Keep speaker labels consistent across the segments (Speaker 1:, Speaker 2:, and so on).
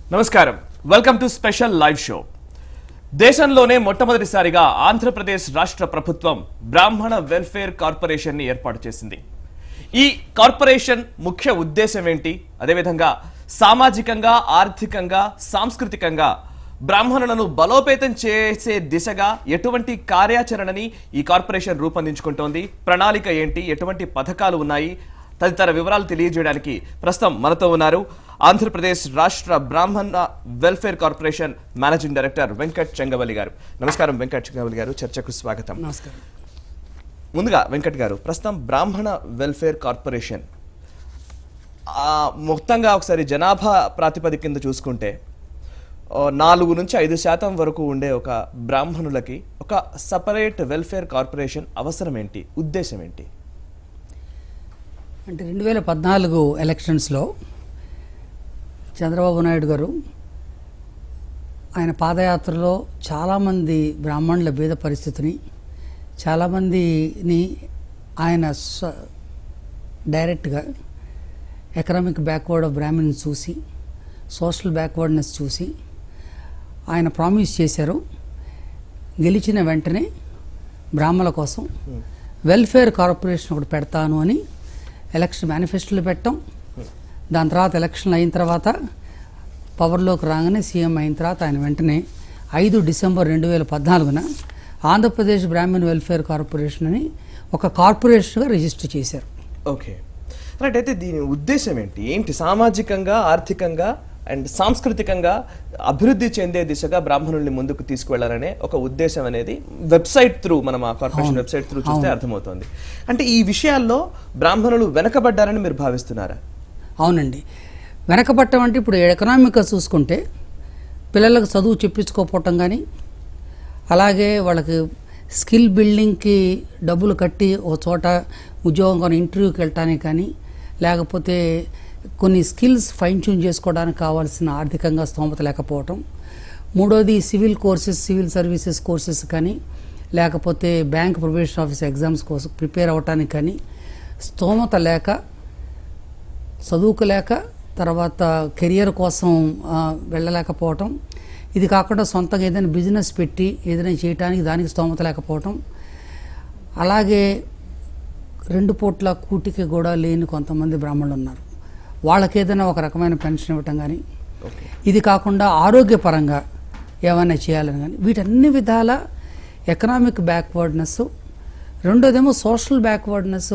Speaker 1: నమస్కారం welcome to special live show దేశంలోనే మొట్టమొదటిసారిగా ఆంధ్రప్రదేశ్ రాష్ట్ర ప్రభుత్వం బ్రాహ్మణ వెల్ఫేర్ కార్పొరేషన్ ని ఏర్పాటు చేసింది ఈ కార్పొరేషన్ ముఖ్య ఉద్దేశం ఏంటి అదేవిధంగా సామాజికంగా ఆర్థికంగా సాంస్కృతికంగా బ్రాహ్మణులను బలోపేతం చేసే దిశగా ఎటువంటి కార్యాచరణని ఈ కార్పొరేషన్ రూపొందించుకుంటోంది ప్రణాళిక ఏంటి ఎటువంటి పథకాలు ఉన్నాయి తదితర వివరాలు తెలియజేయడానికి ప్రస్తుతం మనతో ఉన్నారు ఆంధ్రప్రదేశ్ రాష్ట్ర Brahmana welfare corporation managing director Venkat Chengavalli గారు నమస్కారం వెంకట్ చెంగవల్లి గారు చర్చకు స్వాగతం
Speaker 2: నమస్కారం
Speaker 1: ముందుగా వెంకట్ గారు ప్రస్తుతం బ్రాహ్మణ వెల్ఫేర్ కార్పొరేషన్ ఆ, మొత్తంగా ఒకసారి జనాభా ప్రాతిపదిక కింద చూసుకుంటే ఓ, నాలుగు నుంచి ఐదు శాతం వరకు ఉండే ఒక బ్రాహ్మణులకి ఒక సపరేట్ వెల్ఫేర్ కార్పొరేషన్ అవసరం ఏంటి ఉద్దేశం ఏంటి
Speaker 2: అంటే రెండు వేల పద్నాలుగు ఎలక్షన్స్లో చంద్రబాబు నాయుడు గారు ఆయన పాదయాత్రలో చాలామంది బ్రాహ్మణుల బీద పరిస్థితిని చాలామందిని ఆయన స్వ డైరెక్ట్గా ఎకనామిక్ బ్యాక్వర్డ్ ఆఫ్ బ్రాహ్మణ్స్ చూసి సోషల్ బ్యాక్వర్డ్నెస్ చూసి ఆయన ప్రామిస్ చేశారు గెలిచిన వెంటనే బ్రాహ్మణుల కోసం వెల్ఫేర్ కార్పొరేషన్ ఒకటి పెడతాను అని ఎలక్షన్ మేనిఫెస్టోలో పెట్టాం దాని తర్వాత ఎలక్షన్ అయిన తర్వాత పవర్లోకి రాగానే సీఎం అయిన తర్వాత ఆయన వెంటనే ఐదు డిసెంబర్ రెండు వేల పద్నాలుగున ఆంధ్రప్రదేశ్ బ్రాహ్మణ్ వెల్ఫేర్ కార్పొరేషన్ అని ఒక కార్పొరేషన్గా రిజిస్టర్ చేశారు
Speaker 1: ఓకే రైట్ అయితే దీని ఉద్దేశం ఏంటి ఏంటి సామాజికంగా ఆర్థికంగా అండ్ సాంస్కృతికంగా అభివృద్ధి చెందే దిశగా బ్రాహ్మణుల్ని ముందుకు తీసుకువెళ్లాలనే ఒక ఉద్దేశం అనేది వెబ్సైట్ త్రూ మనం ఆ కార్పొరేషన్ వెబ్సైట్ త్రూ చూస్తే అర్థమవుతోంది అంటే ఈ విషయాల్లో బ్రాహ్మణులు వెనకబడ్డారని మీరు భావిస్తున్నారా
Speaker 2: అవునండి వెనకబట్టం అంటే ఇప్పుడు ఎకనామిక్గా చూసుకుంటే పిల్లలకు చదువు చెప్పించుకోకపోవటం కానీ అలాగే వాళ్ళకి స్కిల్ బిల్డింగ్కి డబ్బులు కట్టి ఒక చోట ఉద్యోగం కానీ ఇంటర్వ్యూకి వెళ్ళటానికి కానీ లేకపోతే కొన్ని స్కిల్స్ ఫైన్ ట్యూన్ చేసుకోవడానికి కావాల్సిన ఆర్థికంగా స్తోమత లేకపోవటం మూడోది civil courses civil services courses కానీ లేకపోతే బ్యాంక్ ప్రొబేషన్ ఆఫీస్ ఎగ్జామ్స్ కోసం ప్రిపేర్ అవ్వటానికి కానీ స్తోమత లేక చదువుకోలేక తర్వాత కెరియర్ కోసం ఆ, వెళ్ళలేకపోవటం ఇది కాకుండా సొంతంగా ఏదైనా బిజినెస్ పెట్టి ఏదైనా చేయడానికి దానికి స్తోమత లేకపోవటం అలాగే రెండు పూట్ల కూటికి కూడా లేని కొంతమంది బ్రాహ్మణులు ఉన్నారు వాళ్ళకి ఏదైనా ఒక రకమైన పెన్షన్ ఇవ్వటం కానీ
Speaker 1: ఓకే
Speaker 2: ఇది కాకుండా ఆరోగ్యపరంగా ఏమైనా చేయాలని కానీ వీటన్ని విధాల ఎకనామిక్ బ్యాక్వర్డ్నెస్ రెండోదేమో సోషల్ బ్యాక్వర్డ్నెస్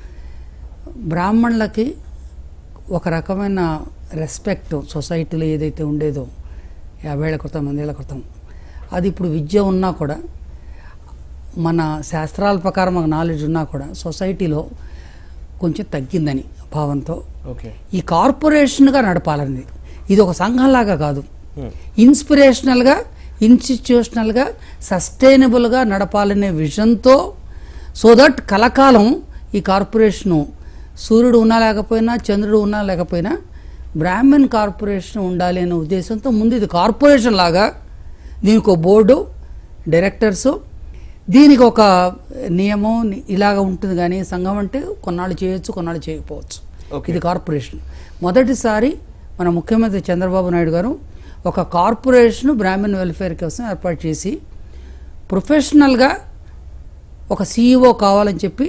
Speaker 2: బ్రాహ్మణులకి ఒక రకమైన రెస్పెక్ట్ సొసైటీలో ఏదైతే ఉండేదో యాభైళ్ళ క్రితం వందేళ్ల క్రితం అది ఇప్పుడు విద్య ఉన్నా కూడా మన శాస్త్రాల ప్రకారం మాకు నాలెడ్జ్ ఉన్నా కూడా సొసైటీలో కొంచెం తగ్గిందని భావంతో
Speaker 1: ఓకే
Speaker 2: ఈ కార్పొరేషన్గా నడపాలని ఇది ఒక సంఘంలాగా కాదు ఇన్స్పిరేషనల్గా ఇన్స్టిట్యూషనల్గా సస్టైనబుల్గా నడపాలనే విజన్తో సో దట్ కలకాలం ఈ కార్పొరేషను సూర్యుడు ఉన్నా లేకపోయినా చంద్రుడు ఉన్నా లేకపోయినా బ్రాహ్మణ్ కార్పొరేషన్ ఉండాలి అనే ఉద్దేశంతో ముందు ఇది కార్పొరేషన్ లాగా దీనికి ఒక బోర్డు డైరెక్టర్సు దీనికి ఒక నియమం ఇలాగ ఉంటుంది కానీ సంఘం అంటే కొన్నాళ్ళు చేయొచ్చు కొన్నాళ్ళు చేయకపోవచ్చు
Speaker 1: Okay.
Speaker 2: ఇది కార్పొరేషన్ మొదటిసారి మన ముఖ్యమంత్రి చంద్రబాబు నాయుడు గారు ఒక కార్పొరేషన్ బ్రాహ్మణ్ వెల్ఫేర్ కోసం ఏర్పాటు చేసి ప్రొఫెషనల్గా ఒక సీఈఓ కావాలని చెప్పి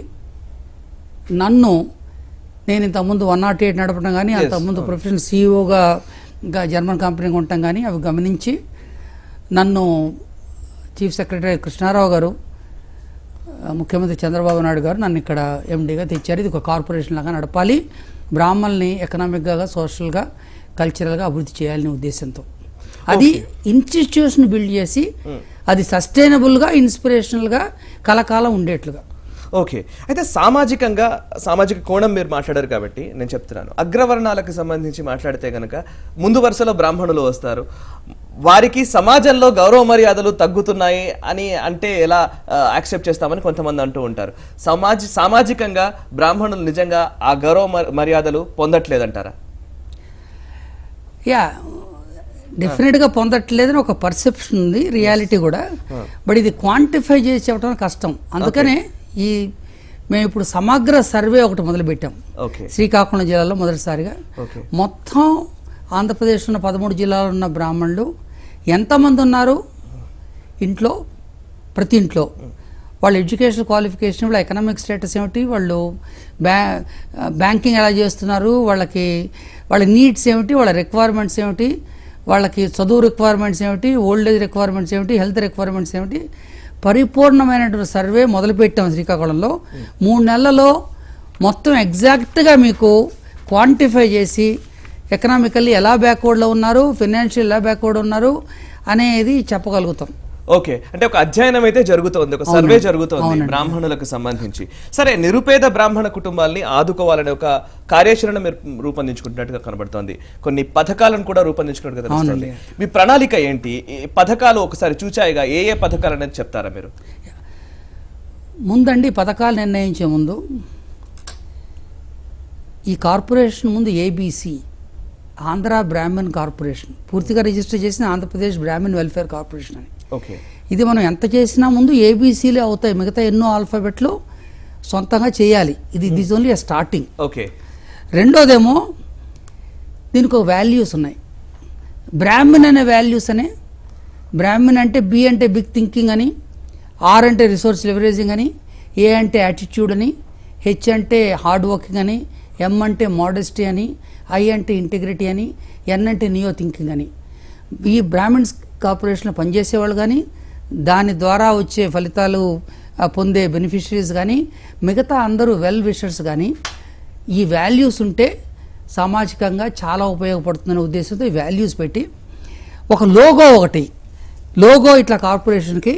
Speaker 2: నన్ను నేను ఇంతకుముందు వన్ నాట్ ఎయిట్ నడపడం కానీ అంతకుముందు ప్రొఫెషనల్ సీఈఓగా ఇంకా జర్మన్ కంపెనీగా ఉండటం కానీ అవి గమనించి నన్ను చీఫ్ సెక్రటరీ కృష్ణారావు గారు ఆ, ముఖ్యమంత్రి చంద్రబాబు నాయుడు గారు నన్ను ఇక్కడ ఎండీగా తెచ్చారు ఇది ఒక కార్పొరేషన్ లాగా నడపాలి బ్రాహ్మణ్ని ఎకనామిక్గా సోషల్గా కల్చరల్గా అభివృద్ధి చేయాలనే ఉద్దేశంతో అది ఇన్స్టిట్యూషన్ బిల్డ్ చేసి అది సస్టైనబుల్గా ఇన్స్పిరేషనల్గా కలకాలం ఉండేట్లుగా
Speaker 1: ఓకే అయితే సామాజికంగా సామాజిక కోణం మీరు మాట్లాడారు కాబట్టి నేను చెప్తున్నాను అగ్రవర్ణాలకు సంబంధించి మాట్లాడితే గనక ముందు వరుసలో బ్రాహ్మణులు వస్తారు వారికి సమాజంలో గౌరవ మర్యాదలు తగ్గుతున్నాయి అని అంటే ఎలా యాక్సెప్ట్ చేస్తామని కొంతమంది అంటూ ఉంటారు సమాజ సామాజికంగా బ్రాహ్మణులు నిజంగా ఆ గౌరవ మర్- మర్యాదలు పొందట్లేదంటారా
Speaker 2: యా డెఫినెట్గా పొందట్లేదని ఒక పర్సెప్షన్ ఉంది రియాలిటీ కూడా బట్ ఇది క్వాంటిఫై చేసి చెప్పడం కష్టం అందుకనే ఈ మేము ఇప్పుడు సమగ్ర సర్వే ఒకటి మొదలుపెట్టాం
Speaker 1: ఓకే
Speaker 2: శ్రీకాకుళం జిల్లాలో మొదటిసారిగా
Speaker 1: ఓకే
Speaker 2: మొత్తం ఆంధ్రప్రదేశ్ ఉన్న పదమూడు జిల్లాలో ఉన్న బ్రాహ్మణులు ఎంతమంది ఉన్నారు ఇంట్లో ప్రతి ఇంట్లో వాళ్ళ ఎడ్యుకేషన్ క్వాలిఫికేషన్ వాళ్ళ ఎకనామిక్ స్టేటస్ ఏమిటి వాళ్ళు బ్యా బ్యాంకింగ్ ఎలా చేస్తున్నారు వాళ్ళకి వాళ్ళ నీడ్స్ ఏమిటి వాళ్ళ రిక్వైర్మెంట్స్ ఏమిటి వాళ్ళకి చదువు రిక్వైర్మెంట్స్ ఏమిటి ఓల్డ్ ఏజ్ రిక్వైర్మెంట్స్ ఏమిటి హెల్త్ రిక్వైర్మెంట్స్ ఏమిటి పరిపూర్ణమైనటువంటి సర్వే మొదలుపెట్టాం శ్రీకాకుళంలో మూడు నెలలలో మొత్తం ఎగ్జాక్ట్గా మీకు క్వాంటిఫై చేసి ఎకనామికల్లీ ఎలా బ్యాక్వర్డ్లో ఉన్నారు ఫినాన్షియల్ ఎలా బ్యాక్వర్డ్ ఉన్నారు అనేది చెప్పగలుగుతాం
Speaker 1: ఓకే అంటే ఒక అధ్యయనం అయితే జరుగుతోంది ఒక సర్వే జరుగుతోంది బ్రాహ్మణులకు సంబంధించి సరే నిరుపేద బ్రాహ్మణ కుటుంబాల్ని ఆదుకోవాలనే ఒక కార్యాచరణ మీరు రూపొందించుకుంటున్నట్టుగా కనబడుతోంది కొన్ని పథకాలను కూడా రూపొందించుకున్నట్టుగా తెలుస్తుంది మీ ప్రణాళిక ఏంటి ఈ పథకాలు ఒకసారి చూచాయిగా ఏ ఏ పథకాలు అనేది చెప్తారా మీరు
Speaker 2: ముందండి పథకాలు నిర్ణయించే ముందు ఈ కార్పొరేషన్ ముందు ఏబీసీ ఆంధ్ర బ్రాహ్మణ్ కార్పొరేషన్ పూర్తిగా రిజిస్టర్ చేసిన ఆంధ్రప్రదేశ్ బ్రాహ్మణ్ వెల్ఫేర్ కార్పొరేషన్ అని
Speaker 1: ఓకే
Speaker 2: ఇది మనం ఎంత చేసినా ముందు ఏబీసీలే అవుతాయి మిగతా ఎన్నో ఆల్ఫాబెట్లు సొంతంగా చేయాలి ఇది దిస్ ఓన్లీ స్టార్టింగ్
Speaker 1: ఓకే
Speaker 2: రెండోదేమో దీనికి ఒక వాల్యూస్ ఉన్నాయి బ్రాహ్మణ్ అనే వాల్యూస్ అనే బ్రాహ్మణ్ అంటే బి అంటే బిగ్ థింకింగ్ అని ఆర్ అంటే రిసోర్స్ లివరేజింగ్ అని ఏ అంటే యాటిట్యూడ్ అని హెచ్ అంటే హార్డ్ వర్కింగ్ అని ఎం అంటే మోడెస్టీ అని ఐ అంటే ఇంటిగ్రిటీ అని ఎన్ అంటే నియో థింకింగ్ అని ఈ బ్రాహ్మణ్స్ కార్పొరేషన్లో పనిచేసేవాళ్ళు కానీ దాని ద్వారా వచ్చే ఫలితాలు ఆ, పొందే బెనిఫిషరీస్ కానీ మిగతా అందరూ వెల్ విషర్స్ కానీ ఈ వాల్యూస్ ఉంటే సామాజికంగా చాలా ఉపయోగపడుతుందనే ఉద్దేశంతో ఈ వాల్యూస్ పెట్టి ఒక లోగో ఒకటి లోగో ఇట్లా కార్పొరేషన్కి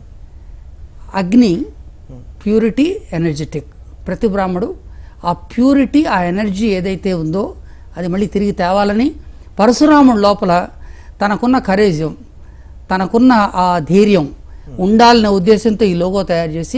Speaker 2: అగ్ని ప్యూరిటీ ఎనర్జెటిక్ ప్రతి బ్రాహ్మడు ఆ ప్యూరిటీ ఆ ఎనర్జీ ఏదైతే ఉందో అది మళ్ళీ తిరిగి తేవాలని పరశురాముడు లోపల తనకున్న కరేజ్యం తనకున్న ఆ ధైర్యం ఉండాలనే ఉద్దేశంతో ఈ లోగో తయారు చేసి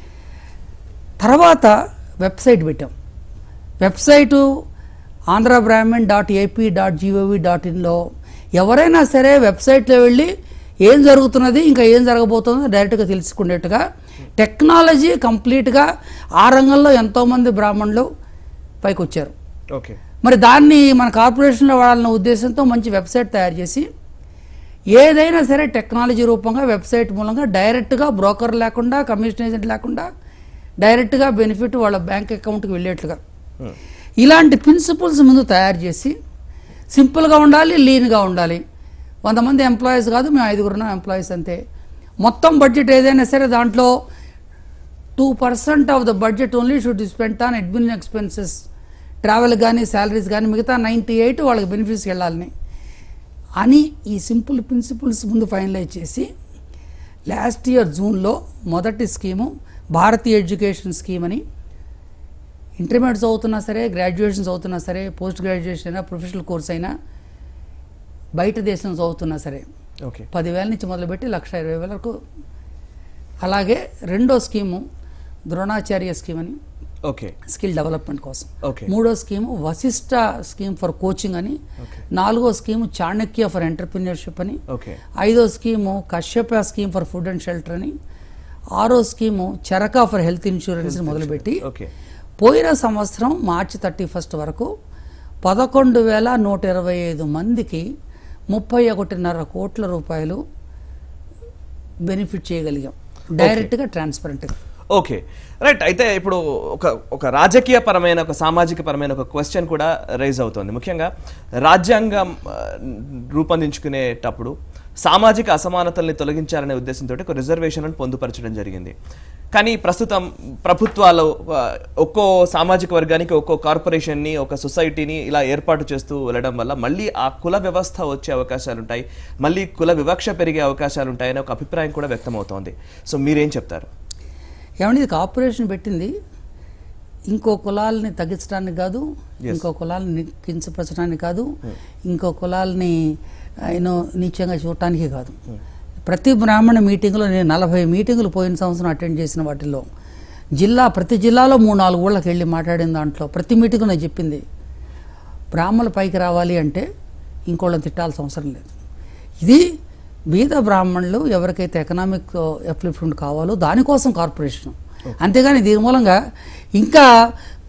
Speaker 2: తర్వాత వెబ్సైట్ పెట్టాం website Andhra Brahman dot AP dot G O V dot ఇన్లో ఎవరైనా సరే వెబ్సైట్లో వెళ్ళి ఏం జరుగుతున్నది ఇంకా ఏం జరగబోతుందో డైరెక్ట్గా తెలుసుకునేట్టుగా టెక్నాలజీ కంప్లీట్గా ఆ రంగంలో ఎంతోమంది బ్రాహ్మణులు పైకి వచ్చారు
Speaker 1: ఓకే
Speaker 2: మరి దాన్ని మన కార్పొరేషన్లో వాడాలన్న ఉద్దేశంతో మంచి వెబ్సైట్ తయారు చేసి ఏదైనా సరే టెక్నాలజీ రూపంగా వెబ్సైట్ మూలంగా డైరెక్ట్గా బ్రోకర్ లేకుండా కమిషన్ ఏజెంట్ లేకుండా డైరెక్ట్గా బెనిఫిట్ వాళ్ళ బ్యాంక్ అకౌంట్కి వెళ్ళేట్లుగా ఇలాంటి ప్రిన్సిపల్స్ ముందు తయారు చేసి సింపుల్గా ఉండాలి లీన్గా ఉండాలి వంద మంది ఎంప్లాయీస్ కాదు మేము ఐదుగురున్నాం ఎంప్లాయీస్ అంతే మొత్తం బడ్జెట్ ఏదైనా సరే దాంట్లో two percent of the budget only should spend on admin expenses travel కానీ శాలరీస్ కానీ మిగతా నైంటీ ఎయిట్ వాళ్ళకి బెనిఫిట్స్ వెళ్ళాలని అని ఈ సింపుల్ ప్రిన్సిపల్స్ ముందు ఫైనలైజ్ చేసి లాస్ట్ ఇయర్ జూన్లో మొదటి స్కీము భారతీయ ఎడ్యుకేషన్ స్కీమ్ అని ఇంటర్మీడియట్ చదువుతున్నా సరే గ్రాడ్యుయేషన్ చదువుతున్నా సరే పోస్ట్ గ్రాడ్యుయేషన్ అయినా ప్రొఫెషనల్ కోర్స్ అయినా బయట దేశం చదువుతున్నా సరే
Speaker 1: ఓకే
Speaker 2: పదివేల నుంచి మొదలుపెట్టి లక్ష ఇరవై వేల వరకు అలాగే రెండో స్కీము ద్రోణాచార్య స్కీమ్ అని
Speaker 1: ఓకే
Speaker 2: స్కిల్ డెవలప్మెంట్ కోసం
Speaker 1: ఓకే
Speaker 2: మూడో scheme Vashishta scheme for coaching అని నాలుగో స్కీము చాణక్య ఫర్ ఎంటర్ప్రినర్షిప్ అని
Speaker 1: ఓకే
Speaker 2: ఐదో scheme Kashyapa scheme for food and shelter అని ఆరో scheme Charaka for health insurance మొదలుపెట్టి
Speaker 1: ఓకే
Speaker 2: పోయిన సంవత్సరం మార్చి థర్టీ ఫస్ట్ వరకు పదకొండు వేల నూట ఇరవై ఐదు మందికి ముప్పై ఒకటిన్నర కోట్ల రూపాయలు బెనిఫిట్ చేయగలిగాం డైరెక్ట్గా ట్రాన్స్పరెంట్గా
Speaker 1: ఓకే రైట్ అయితే ఇప్పుడు ఒక ఒక రాజకీయ పరమైన ఒక సామాజిక పరమైన ఒక క్వశ్చన్ కూడా రైజ్ అవుతోంది ముఖ్యంగా రాజ్యాంగం ఆ, రూపొందించుకునేటప్పుడు సామాజిక అసమానతల్ని తొలగించాలనే ఉద్దేశంతో ఒక రిజర్వేషన్లను పొందుపరచడం జరిగింది కానీ ప్రస్తుతం ప్రభుత్వాలు ఆ, ఒక్కో సామాజిక వర్గానికి ఒక్కో కార్పొరేషన్ని ఒక సొసైటీని ఇలా ఏర్పాటు చేస్తూ వెళ్ళడం వల్ల మళ్ళీ ఆ కుల వ్యవస్థ వచ్చే అవకాశాలు ఉంటాయి మళ్ళీ కుల వివక్ష పెరిగే అవకాశాలు ఉంటాయనే ఒక అభిప్రాయం కూడా వ్యక్తమవుతోంది సో మీరేం చెప్తారు
Speaker 2: ఏమంటే ఇది ఆపరేషన్ పెట్టింది ఇంకో కులాలని తగ్గించడానికి కాదు ఇంకో కులాలని కించపరచడానికి కాదు ఇంకో కులాలని యూనో నీచంగా చూడటానికి కాదు ప్రతి బ్రాహ్మణ మీటింగ్లో నేను నలభై మీటింగులు పోయిన సంవత్సరం అటెండ్ చేసిన వాటిల్లో జిల్లా ప్రతి జిల్లాలో మూడు నాలుగు ఊళ్ళకి వెళ్ళి మాట్లాడిన దాంట్లో ప్రతి మీటింగ్ నేను చెప్పింది బ్రాహ్మణులు పైకి రావాలి అంటే ఇంకోళ్ళని తిట్టాల్సిన అవసరం లేదు ఇది బీద బ్రాహ్మణులు ఎవరికైతే ఎకనామిక్ అప్లిఫ్ట్మెంట్ కావాలో దానికోసం కార్పొరేషన్ అంతేగాని దీని మూలంగా ఇంకా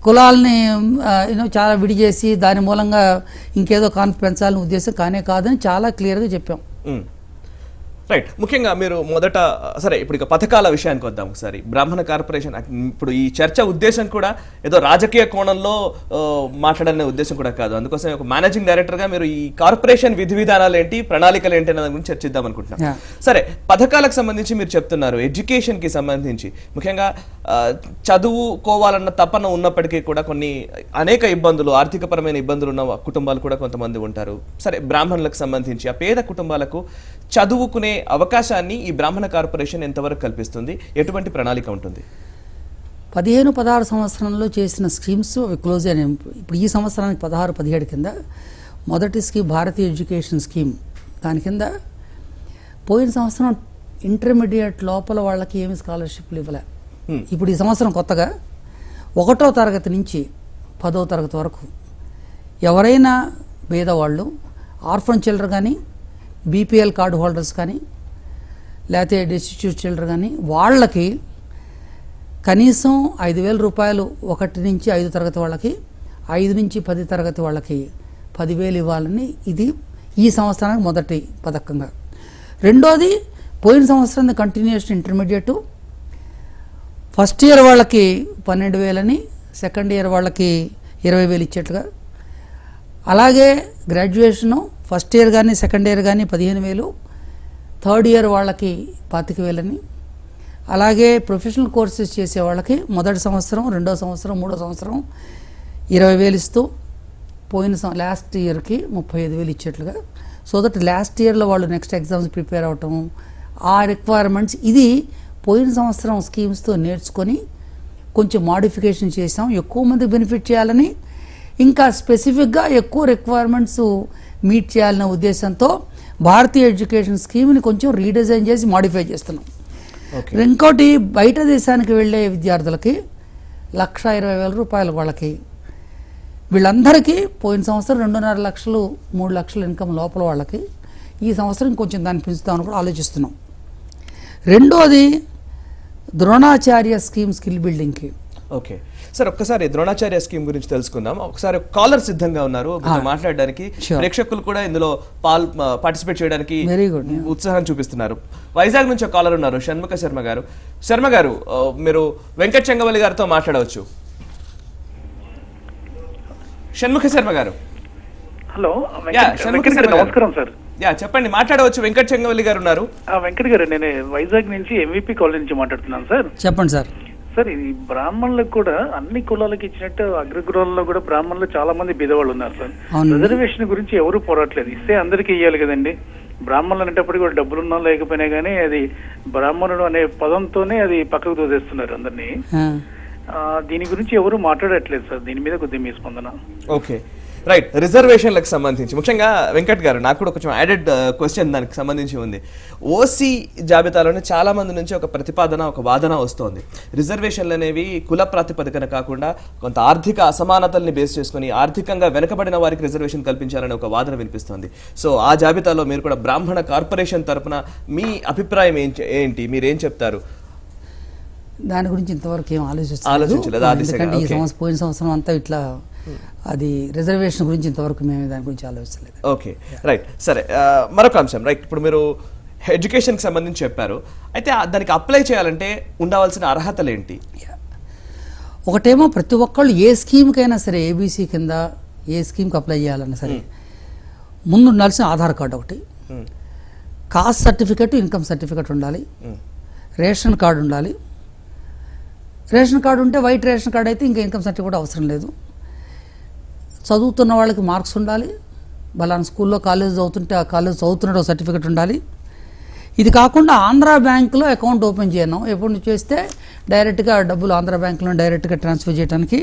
Speaker 2: కులాలని యూనో చాలా విడి చేసి దాని మూలంగా ఇంకేదో కాన్ఫ్ పెంచాలని ఉద్దేశం కానే కాదని చాలా క్లియర్గా చెప్పాం
Speaker 1: మ్మ్. రైట్ ముఖ్యంగా మీరు మొదట సరే ఇప్పుడు ఇక పథకాల విషయానికి వద్దాం ఒకసారి బ్రాహ్మణ కార్పొరేషన్ అక్- ఇప్పుడు ఈ చర్చ ఉద్దేశం కూడా ఏదో రాజకీయ కోణంలో ఆ, మాట్లాడనే ఉద్దేశం కూడా కాదు అందుకోసం ఒక మేనేజింగ్ డైరెక్టర్ గా మీరు ఈ కార్పొరేషన్ విధి విధానాలు ఏంటి ప్రణాళికలు ఏంటి అనే దాని గురించి చర్చిద్దాం అనుకుంటున్నాం
Speaker 2: Yeah.
Speaker 1: సరే పథకాలకు సంబంధించి మీరు చెప్తున్నారు ఎడ్యుకేషన్ కి సంబంధించి ముఖ్యంగా ఆ, చదువుకోవాలన్న తపన ఉన్నప్పటికీ కూడా కొన్ని అనేక ఇబ్బందులు ఆర్థికపరమైన ఇబ్బందులు ఉన్న కుటుంబాలు కూడా కొంతమంది ఉంటారు సరే బ్రాహ్మణులకు సంబంధించి ఆ పేద కుటుంబాలకు చదువుకునే అవకాశాన్ని ఈ బ్రాహ్మణ కార్పొరేషన్ ఎంతవరకు కల్పిస్తుంది ఎటువంటి ప్రణాళిక ఉంటుంది
Speaker 2: పదిహేను పదహారు సంవత్సరంలో చేసిన స్కీమ్స్ అవి క్లోజ్ అయినాయి ఇప్పుడు ఈ సంవత్సరానికి పదహారు పదిహేడు కింద మొదటి స్కీమ్ భారతీయ ఎడ్యుకేషన్ స్కీమ్ దాని కింద పోయిన సంవత్సరం ఇంటర్మీడియట్ లోపల వాళ్ళకి ఏమి స్కాలర్షిప్లు ఇవ్వలే
Speaker 1: Hmm.
Speaker 2: ఇప్పుడు ఈ సంవత్సరం కొత్తగా ఒకటో తరగతి నుంచి పదో తరగతి వరకు ఎవరైనా పేదవాళ్ళు ఆర్ఫన్ చిల్డ్రన్ కానీ బీపీఎల్ కార్డు హోల్డర్స్ కానీ లేకపోతే డిస్టిట్యూట్ చిల్డ్రన్ కానీ వాళ్ళకి కనీసం ఐదు వేల రూపాయలు ఒకటి నుంచి ఐదు తరగతి వాళ్ళకి ఐదు నుంచి పది తరగతి వాళ్ళకి పదివేలు ఇవ్వాలని ఇది ఈ సంవత్సరానికి మొదటి పథకంగా రెండోది పోయిన సంవత్సరం కంటిన్యూషన్ ఇంటర్మీడియట్ ఫస్ట్ ఇయర్ వాళ్ళకి పన్నెండు వేలని సెకండ్ ఇయర్ వాళ్ళకి ఇరవై వేలు ఇచ్చేట్లుగా అలాగే గ్రాడ్యుయేషను ఫస్ట్ ఇయర్ కానీ సెకండ్ ఇయర్ కానీ పదిహేను వేలు థర్డ్ ఇయర్ వాళ్ళకి పాతిక వేలని అలాగే ప్రొఫెషనల్ కోర్సెస్ చేసే వాళ్ళకి మొదటి సంవత్సరం రెండో సంవత్సరం మూడో సంవత్సరం ఇరవై వేలు ఇస్తూ పోయిన సం- లాస్ట్ ఇయర్కి ముప్పై ఐదు వేలు ఇచ్చేట్లుగా సో దట్ లాస్ట్ ఇయర్లో వాళ్ళు నెక్స్ట్ ఎగ్జామ్స్ ప్రిపేర్ అవటం ఆ రిక్వైర్మెంట్స్ ఇది పోయిన సంవత్సరం స్కీమ్స్తో నేర్చుకొని కొంచెం మాడిఫికేషన్ చేసాం ఎక్కువ మంది బెనిఫిట్ చేయాలని ఇంకా స్పెసిఫిక్గా ఎక్కువ రిక్వైర్మెంట్స్ మీట్ చేయాలనే ఉద్దేశంతో భారతీయ ఎడ్యుకేషన్ స్కీమ్ని కొంచెం రీడిజైన్ చేసి మాడిఫై చేస్తున్నాం
Speaker 1: ఓకే
Speaker 2: ఇంకోటి బయట దేశానికి వెళ్ళే విద్యార్థులకి లక్ష ఇరవై వేల రూపాయలు వాళ్ళకి వీళ్ళందరికీ పోయిన సంవత్సరం రెండున్నర లక్షలు మూడు లక్షల ఇన్కమ్ లోపల వాళ్ళకి ఈ సంవత్సరం కొంచెం దాన్ని పెంచుదామని కూడా ఆలోచిస్తున్నాం రెండోది ద్రోణాచార్య స్కీమ్ స్కిల్ బిల్డింగ్కి
Speaker 1: ఓకే సార్ ఒక్కసారి ద్రోణాచార్య స్కీమ్ గురించి తెలుసుకుందాం ఒకసారి కాలర్ సిద్ధంగా ఉన్నారు మీతో మాట్లాడడానికి
Speaker 2: Sure.
Speaker 1: ప్రేక్షకులు కూడా ఇందులో పాల్ పార్టిసిపేట్ చేయడానికి
Speaker 2: Very good, yeah.
Speaker 1: ఉత్సాహం చూపిస్తున్నారు వైజాగ్ నుంచి ఒక కాలర్ ఉన్నారు షణ్ముఖ శర్మ గారు శర్మ గారు ఆ, మీరు వెంకట్ చెంగవల్లి గారితో మాట్లాడవచ్చు షణ్ముఖ శర్మ గారు
Speaker 3: హలో
Speaker 1: యా,
Speaker 3: వెంకట్
Speaker 1: షణ్ముఖ
Speaker 3: వెంకట్
Speaker 1: శర్మ
Speaker 3: గారు
Speaker 1: గారు.
Speaker 3: నమస్కారం సార్
Speaker 1: యా చెప్పండి మాట్లాడవచ్చు వెంకట్ చెంగవల్లి గారు ఉన్నారు
Speaker 3: ఆ, వెంకట్ గారు నేను వైజాగ్ నుంచి ఎంవిపి కాలేజ్ నుంచి మాట్లాడుతున్నాను సార్
Speaker 2: చెప్పండి సార్
Speaker 3: సార్ ఈ బ్రాహ్మణులకు కూడా అన్ని కులాలకు ఇచ్చినట్టు అగ్రకులాల్లో కూడా బ్రాహ్మణులు చాలా మంది బీదవాళ్ళు ఉన్నారు సార్
Speaker 2: అవునండి.
Speaker 3: రిజర్వేషన్ గురించి ఎవరు పోరాట్లేదు ఇస్తే అందరికీ ఇవ్వాలి కదండి బ్రాహ్మణులు అనేటప్పటికీ కూడా డబ్బులున్నా లేకపోయినా కానీ అది బ్రాహ్మణుడు అనే పదంతోనే అది పక్కకు తోసేస్తున్నారు అందరినీ
Speaker 2: ఆ.
Speaker 3: ఆ, దీని గురించి ఎవరు మాట్లాడట్లేదు సార్ దీని మీద కొద్దిగా మీ స్పందన
Speaker 1: ఓకే రైట్ రిజర్వేషన్లకు సంబంధించి ముఖ్యంగా వెంకట్ గారు నాకు కూడా కొంచెం యాడెడ్ క్వశ్చన్ దానికి సంబంధించి ఉంది ఓసీ జాబితాలోనే చాలా మంది నుంచి ఒక ప్రతిపాదన ఒక వాదన వస్తోంది రిజర్వేషన్లు అనేవి కుల ప్రాతిపదికన కాకుండా కొంత ఆర్థిక అసమానతల్ని బేస్ చేసుకొని ఆర్థికంగా వెనకబడిన వారికి రిజర్వేషన్ కల్పించాలనే ఒక వాదన వినిపిస్తోంది సో ఆ జాబితాలో మీరు కూడా బ్రాహ్మణ కార్పొరేషన్ తరపున మీ అభిప్రాయం ఏం చె- ఏంటి మీరేం చెప్తారు
Speaker 2: దాని గురించి ఇంతవరకు ఏం ఆలోచిస్తలేదు
Speaker 1: ఆలోచించలేదు, ఆ దిశగా,
Speaker 2: ఎందుకంటే ఈ
Speaker 1: ఓకే.
Speaker 2: సంవత్సరం పోయిన సంవత్సరం అంతా ఇట్లా అది రిజర్వేషన్ గురించి ఇంతవరకు మేము దాని గురించి ఆలోచించలేదు
Speaker 1: ఓకే రైట్ సరే ఆ, మరొక అంశం రైట్ ఇప్పుడు మీరు ఎడ్యుకేషన్కి సంబంధించి చెప్పారు అయితే ఆ- దానికి అప్లై చేయాలంటే ఉండవలసిన అర్హతలు ఏంటి
Speaker 2: ఒకటేమో ప్రతి ఒక్కళ్ళు ఏ స్కీమ్కైనా సరే ఏబీసీ కింద ఏ స్కీమ్కి అప్లై చేయాలన్నా సరే ముందు ఉండాల్సిన ఆధార్ కార్డు ఒకటి
Speaker 1: మ్మ్.
Speaker 2: కాస్ట్ సర్టిఫికెట్ ఇన్కమ్ సర్టిఫికెట్ ఉండాలి
Speaker 1: మ్మ్.
Speaker 2: రేషన్ కార్డు ఉండాలి రేషన్ కార్డు ఉంటే వైట్ రేషన్ కార్డు అయితే ఇంకా ఇన్కమ్ సర్టిఫికెట్ అవసరం లేదు చదువుతున్న వాళ్ళకి మార్క్స్ ఉండాలి బలానా స్కూల్లో కాలేజ్ చదువుతుంటే ఆ కాలేజ్ చదువుతున్నట్టు సర్టిఫికెట్ ఉండాలి ఇది కాకుండా ఆంధ్ర బ్యాంకులో అకౌంట్ ఓపెన్ చేయను ఎప్పుడు చేస్తే డైరెక్ట్గా డబ్బులు ఆంధ్ర బ్యాంకులో డైరెక్ట్గా ట్రాన్స్ఫర్ చేయడానికి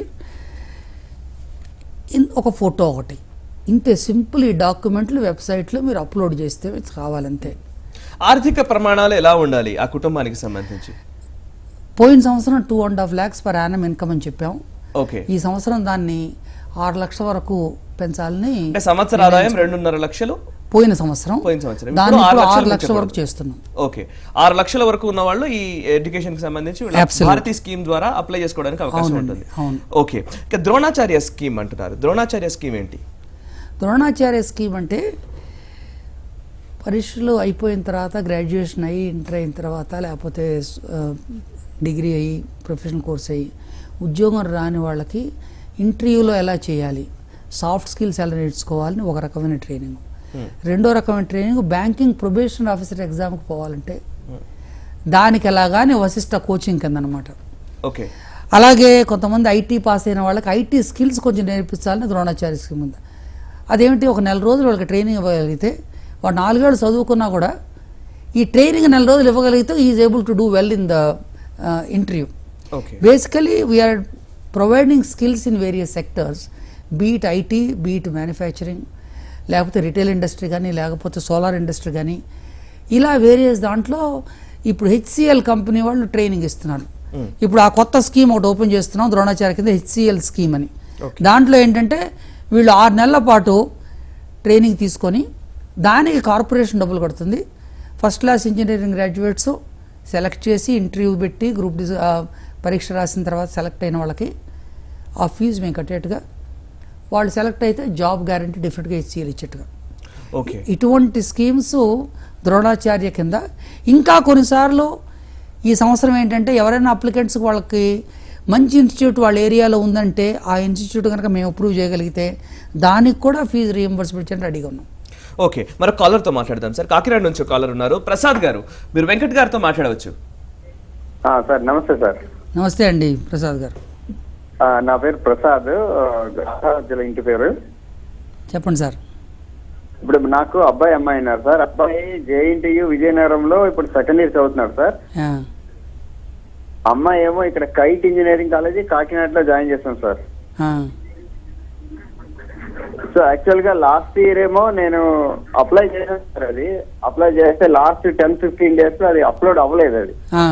Speaker 2: ఇన్- ఒక ఫోటో ఒకటి ఇంతే సింపుల్ ఈ డాక్యుమెంట్లు వెబ్సైట్లో మీరు అప్లోడ్ చేస్తే కావాలంతే
Speaker 1: ఆర్థిక ప్రమాణాలు ఎలా ఉండాలి ఆ కుటుంబానికి సంబంధించి
Speaker 2: పోయిన సంవత్సరం two and half lakhs per annum income అని చెప్పాం
Speaker 1: ఓకే
Speaker 2: ఈ సంవత్సరం దాన్ని ఆరు లక్షల వరకు పెంచాలని
Speaker 1: అంటే సంవత్సర ఆదాయం రెండున్నర లక్షలు
Speaker 2: పోయిన సంవత్సరం
Speaker 1: పోయిన సంవత్సరం.
Speaker 2: దాన్ని
Speaker 1: ఇప్పుడు ఆరు
Speaker 2: ఇప్పుడు
Speaker 1: లక్షల
Speaker 2: ఆరు
Speaker 1: నుంచి
Speaker 2: లక్షల వరకు
Speaker 1: పడుతుంది.
Speaker 2: చేస్తున్నాం
Speaker 1: ఓకే ఆరు లక్షల వరకు ఉన్న వాళ్ళు ఈ ఎడ్యుకేషన్ కి సంబంధించి వీళ్ళ
Speaker 2: Absolutely.
Speaker 1: భారతీ స్కీమ్ ద్వారా అప్లై చేసుకోవడానికి అవకాశం
Speaker 2: అవునండి,
Speaker 1: ఉంటుంది
Speaker 2: అవును.
Speaker 1: ఓకే ఇక ద్రోణాచార్య స్కీమ్ అంటున్నారు ద్రోణాచార్య స్కీమ్ ఏంటి
Speaker 2: ద్రోణాచార్య స్కీమ్ అంటే పరీక్షలు అయిపోయిన తర్వాత గ్రాడ్యుయేషన్ అయ్యి ఇంటర్ అయిన తర్వాత లేకపోతే ఆ, డిగ్రీ అయ్యి ప్రొఫెషనల్ కోర్స్ అయ్యి ఉద్యోగం రాని వాళ్ళకి ఇంటర్వ్యూలో ఎలా చేయాలి సాఫ్ట్ స్కిల్స్ ఎలా నేర్చుకోవాలని ఒక రకమైన ట్రైనింగ్ రెండో రకమైన ట్రైనింగ్ బ్యాంకింగ్ ప్రొబేషన్ ఆఫీసర్ ఎగ్జామ్కి పోవాలంటే దానికి ఎలాగానే వశిష్ట కోచింగ్ కింద అనమాట
Speaker 1: ఓకే
Speaker 2: అలాగే కొంతమంది ఐటీ పాస్ అయిన వాళ్ళకి ఐటీ స్కిల్స్ కొంచెం నేర్పించాలని ద్రోణాచార్య స్కీమ్ ఉంది అదేమిటి ఒక నెల రోజులు వాళ్ళకి ట్రైనింగ్ ఇవ్వగలిగితే వాడు నాలుగేళ్ళు చదువుకున్నా కూడా ఈ ట్రైనింగ్ నెల రోజులు ఇవ్వగలిగితే is able to do well in the interview
Speaker 1: okay
Speaker 2: basically we're providing skills in various sectors be it IT be it manufacturing లేకపోతే రిటైల్ ఇండస్ట్రీ కానీ లేకపోతే సోలార్ ఇండస్ట్రీ కానీ ఇలా వేరియస్ దాంట్లో ఇప్పుడు హెచ్సిఎల్ కంపెనీ వాళ్ళు ట్రైనింగ్ ఇస్తున్నారు ఇప్పుడు ఆ కొత్త స్కీమ్ ఒకటి ఓపెన్ చేస్తున్నాం ద్రోణాచార్య కింద హెచ్సిఎల్ స్కీమ్ అని
Speaker 1: Okay.
Speaker 2: దాంట్లో ఏంటంటే వీళ్ళు ఆరు నెలల పాటు ట్రైనింగ్ తీసుకొని దానికి కార్పొరేషన్ డబ్బులు కడుతుంది first class engineering graduates select చేసి ఇంటర్వ్యూ పెట్టి గ్రూప్ డిస్ ఆ, పరీక్ష రాసిన తర్వాత సెలెక్ట్ అయిన వాళ్ళకి ఆ ఫీజు మేము కట్టేట్టుగా వాళ్ళు సెలెక్ట్ అయితే జాబ్ గ్యారంటీ డెఫినెట్గా హెచ్సిఎల్ ఇచ్చేట్టుగా
Speaker 1: ఓకే
Speaker 2: ఇటువంటి స్కీమ్స్ ద్రోణాచార్య కింద ఇంకా కొన్నిసార్లు ఈ సంవత్సరం ఏంటంటే ఎవరైనా అప్లికెంట్స్ వాళ్ళకి మంచి ఇన్స్టిట్యూట్ వాళ్ళ ఏరియాలో ఉందంటే ఆ ఇన్స్టిట్యూట్ కనుక మేము అప్రూవ్ చేయగలిగితే దానికి కూడా ఫీజు రీఎంబర్స్మెంట్ చేయడానికి రెడీగా ఉన్నాం
Speaker 1: ఓకే మరో కాలర్ తో మాట్లాడదాం సార్ కాకినాడ నుంచి కాలర్ ఉన్నారు ప్రసాద్ గారు మీరు వెంకట్ గారితో మాట్లాడవచ్చు
Speaker 4: ఆ, సార్ నమస్తే సార్
Speaker 2: నమస్తే అండి ప్రసాద్ గారు
Speaker 4: ఆ, నా పేరు ప్రసాద్ ఆ, గ్రాహాల జిల్లా ఇంటి పేరు
Speaker 2: చెప్పండి సార్
Speaker 4: ఇప్పుడు నాకు అబ్బాయి అమ్మాయి ఉన్నారు సార్ అబ్బాయి జేఎన్టీయు విజయనగరంలో ఇప్పుడు సెకండ్ ఇయర్ చదువుతున్నాడు సార్
Speaker 2: ఆ,
Speaker 4: అమ్మాయి ఏమో ఇక్కడ కైట్ ఇంజనీరింగ్ కాలేజీ కాకినాడలో జాయిన్ చేస్తాం సార్
Speaker 2: ఆ,
Speaker 4: సో యాక్చువల్ గా లాస్ట్ ఇయర్ ఏమో నేను అప్లై చేశాను సార్ అది అప్లై చేస్తే లాస్ట్ టెన్ ఫిఫ్టీన్ డేస్ లో అది అప్లోడ్ అవ్వలేదు అది
Speaker 2: ఆ,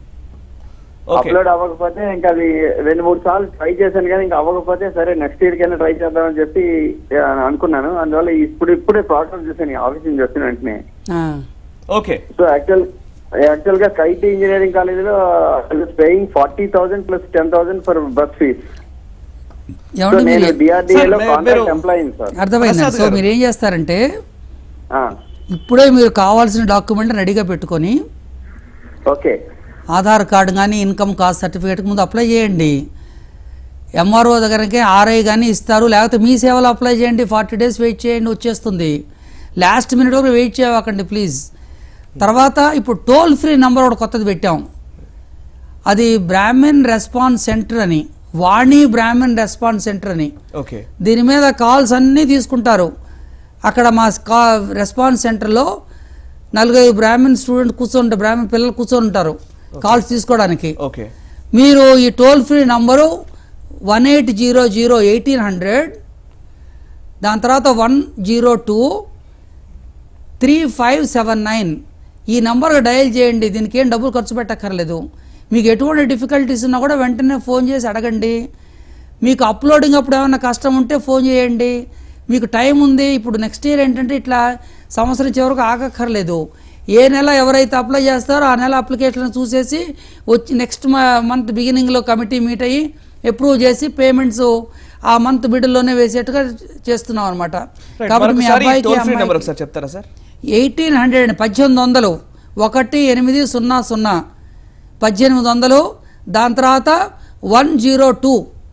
Speaker 1: ఓకే
Speaker 4: అప్లోడ్ అవ్వకపోతే ఇంకా అది రెండు మూడు సార్లు ట్రై చేశాను కానీ ఇంకా అవ్వకపోతే సరే నెక్స్ట్ ఇయర్ కైనా ట్రై చేద్దామని చెప్పి ఆ, అనుకున్నాను అందువల్ల ఇప్పుడు ఇప్పుడే ప్రాసెస్ చూసాను ఆఫీస్ నుంచి వచ్చిన వెంటనే
Speaker 2: ఆ,
Speaker 1: ఓకే
Speaker 4: సో యాక్చువల్ యాక్చువల్ గా కైట్ ఇంజనీరింగ్ కాలేజీలో paying forty thousand plus ten thousand for bus fees so
Speaker 2: ఏమండి
Speaker 4: నేను
Speaker 2: మీరు
Speaker 4: డిఆర్డిఏ లో
Speaker 1: సార్, మే-
Speaker 4: కాంట్రాక్ట్
Speaker 1: మీరు-
Speaker 4: ఎంప్లాయీ సార్
Speaker 2: అర్థమైంది
Speaker 1: ప్రసాద్
Speaker 2: సో
Speaker 1: గారు.
Speaker 2: మీరు ఏం చేస్తారంటే
Speaker 4: ఆ,
Speaker 2: ఇప్పుడే మీరు కావాల్సిన డాక్యుమెంట్ రెడీగా పెట్టుకొని
Speaker 4: ఓకే
Speaker 2: ఆధార్ కార్డు కానీ ఇన్కమ్ కాస్ట్ సర్టిఫికేట్ ముందు అప్లై చేయండి ఎంఆర్ఓ దగ్గరకే ఆర్ఐ కానీ ఇస్తారు లేకపోతే మీ సేవలో అప్లై చేయండి ఫార్టీ డేస్ వెయిట్ చేయండి వచ్చేస్తుంది లాస్ట్ మినిట్ వరకు వెయిట్ చేయకండి ప్లీజ్ తర్వాత ఇప్పుడు టోల్ ఫ్రీ నెంబర్ ఒకటి కొత్తది పెట్టాం అది బ్రాహ్మణ్ రెస్పాన్స్ సెంటర్ అని వాణి బ్రాహ్మణ్ రెస్పాన్స్ సెంటర్ అని
Speaker 1: ఓకే
Speaker 2: దీని మీద కాల్స్ అన్నీ తీసుకుంటారు అక్కడ మా కా రెస్పాన్స్ సెంటర్లో నలుగైదు బ్రాహ్మణ్ స్టూడెంట్ కూర్చొని బ్రాహ్మణ్ పిల్లలు కూర్చొని ఉంటారు కాల్స్ తీసుకోవడానికి
Speaker 1: ఓకే
Speaker 2: మీరు ఈ toll free number one eight zero zero eighteen hundred దాని తర్వాత one zero two three five seven nine ఈ నంబర్కి డయల్ చేయండి దీనికి ఏం డబ్బులు ఖర్చు పెట్టక్కర్లేదు మీకు ఎటువంటి డిఫికల్టీస్ ఉన్నా కూడా వెంటనే ఫోన్ చేసి అడగండి మీకు అప్లోడింగ్ అప్పుడు ఏమైనా కష్టం ఉంటే ఫోన్ చేయండి మీకు టైం ఉంది ఇప్పుడు నెక్స్ట్ ఇయర్ ఏంటంటే ఇట్లా సంవత్సరం చివరకు ఆగక్కర్లేదు ఏ నెల ఎవరైతే అప్లై చేస్తారో ఆ నెల అప్లికేషన్ చూసేసి వచ్చి నెక్స్ట్ మంత్ బిగినింగ్లో కమిటీ మీట్ అయ్యి అప్రూవ్ చేసి పేమెంట్స్ ఆ మంత్ మిడిల్లోనే వేసేట్టుగా చేస్తున్నాం అనమాట కాబట్టి మీ అబ్బాయికి
Speaker 1: టోల్ ఫ్రీ నెంబర్
Speaker 2: అమ్మాయికి
Speaker 1: ఒకసారి చెప్తారా సార్
Speaker 2: ఎయిటీన్ హండ్రెడ్ పద్దెనిమిది వందలు ఒకటి ఎనిమిది సున్నా సున్నా పద్దెనిమిది వందలు దాని తర్వాత వన్ జీరో టూ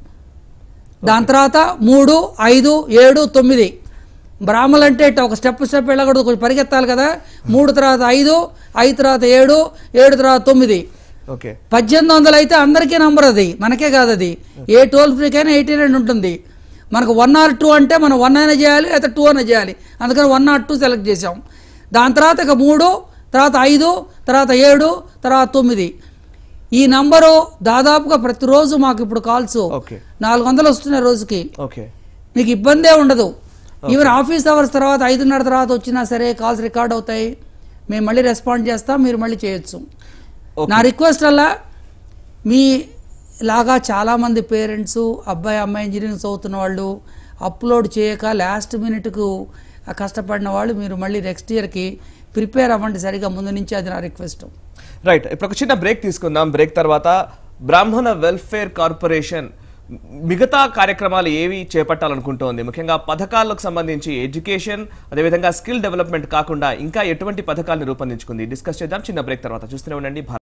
Speaker 2: దాని తర్వాత మూడు ఐదు ఏడు తొమ్మిది బ్రాహ్మణులు అంటే ఇట్ట ఒక స్టెప్ స్టెప్ వెళ్ళకూడదు కొంచెం పరిగెత్తాలి కదా మూడు తర్వాత ఐదు ఐదు తర్వాత ఏడు ఏడు తర్వాత తొమ్మిది
Speaker 1: ఓకే
Speaker 2: పద్దెనిమిది వందలు అయితే అందరికీ నంబర్ అది మనకే కాదు అది ఏ టోల్ ఫ్రీకైనా ఎయిటీన్ హండ్రెడ్ ఉంటుంది మనకు వన్ నాట్ టూ అంటే మనం వన్ అయినా చేయాలి లేదా టూ అయినా చేయాలి అందుకని వన్ నాట్ టూ సెలెక్ట్ చేసాం దాని తర్వాత ఇక మూడు తర్వాత ఐదు తర్వాత ఏడు తర్వాత తొమ్మిది ఈ నంబరు దాదాపుగా ప్రతిరోజు మాకు ఇప్పుడు కాల్స్
Speaker 1: ఓకే
Speaker 2: నాలుగు వందలు వస్తున్నాయి రోజుకి
Speaker 1: ఓకే
Speaker 2: మీకు ఇబ్బందే ఉండదు ఈవెన్ ఆఫీస్ అవర్స్ తర్వాత ఐదున్నర తర్వాత వచ్చినా సరే కాల్స్ రికార్డ్ అవుతాయి మేము మళ్ళీ రెస్పాండ్ చేస్తాం మీరు మళ్ళీ చేయొచ్చు
Speaker 1: ఓకే.
Speaker 2: నా రిక్వెస్ట్ అలా మీ లాగా చాలామంది పేరెంట్స్ అబ్బాయి అమ్మాయి ఇంజనీరింగ్ చదువుతున్న వాళ్ళు అప్లోడ్ చేయక లాస్ట్ మినిట్కు ఆ కష్టపడిన వాళ్ళు మీరు మళ్ళీ నెక్స్ట్ ఇయర్కి ప్రిపేర్ అవ్వండి సరిగా ముందు నుంచి అది నా రిక్వెస్ట్
Speaker 1: రైట్ ఇప్పుడు ఒక చిన్న బ్రేక్ తీసుకుందాం బ్రేక్ తర్వాత బ్రాహ్మణ వెల్ఫేర్ కార్పొరేషన్ మిగతా కార్యక్రమాలు ఏవి చేపట్టాలనుకుంటోంది ముఖ్యంగా పథకాలకు సంబంధించి ఎడ్యుకేషన్ అదేవిధంగా స్కిల్ డెవలప్మెంట్ కాకుండా ఇంకా ఎటువంటి పథకాలను రూపొందించుకుంది డిస్కస్ చేద్దాం చిన్న బ్రేక్ తర్వాత చూస్తూనే ఉండండి భారత్